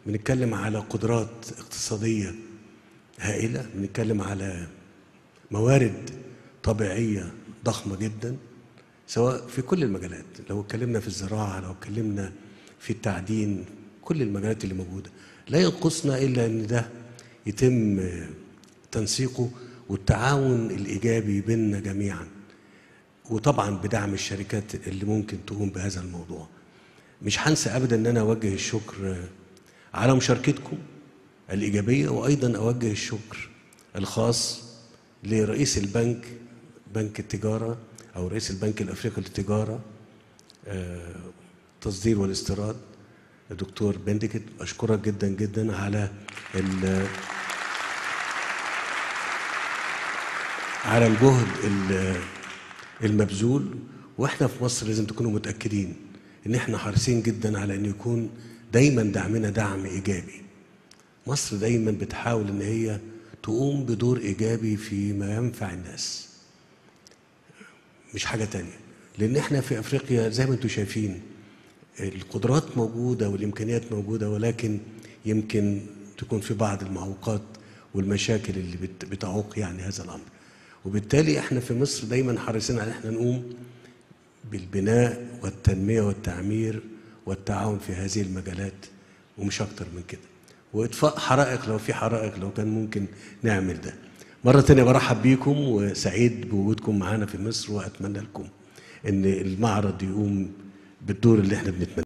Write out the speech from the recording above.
بنتكلم على قدرات اقتصادية هائلة بنتكلم على موارد طبيعية ضخمة جدا سواء في كل المجالات لو اتكلمنا في الزراعة لو اتكلمنا في التعدين كل المجالات اللي موجودة لا ينقصنا إلا أن ده يتم تنسيقه والتعاون الإيجابي بيننا جميعا وطبعا بدعم الشركات اللي ممكن تقوم بهذا الموضوع مش هنسى ابدا ان انا اوجه الشكر على مشاركتكم الايجابيه وايضا اوجه الشكر الخاص لرئيس البنك بنك التجاره او رئيس البنك الافريقي للتجاره التصدير والاستيراد الدكتور بندكت اشكرك جدا جدا على على الجهد المبذول واحنا في مصر لازم تكونوا متاكدين ان احنا حريصين جدا على ان يكون دايما دعمنا دعم ايجابي مصر دايما بتحاول ان هي تقوم بدور ايجابي فيما ينفع الناس مش حاجه تانية لان احنا في افريقيا زي ما انتم شايفين القدرات موجوده والامكانيات موجوده ولكن يمكن تكون في بعض المعوقات والمشاكل اللي بتعوق يعني هذا الامر وبالتالي احنا في مصر دايما حريصين على احنا نقوم بالبناء والتنميه والتعمير والتعاون في هذه المجالات ومش اكتر من كده واطفاء حرائق لو في حرائق لو كان ممكن نعمل ده مره تانية برحب بيكم وسعيد بوجودكم معانا في مصر واتمنى لكم ان المعرض يقوم بالدور اللي احنا بنتمناه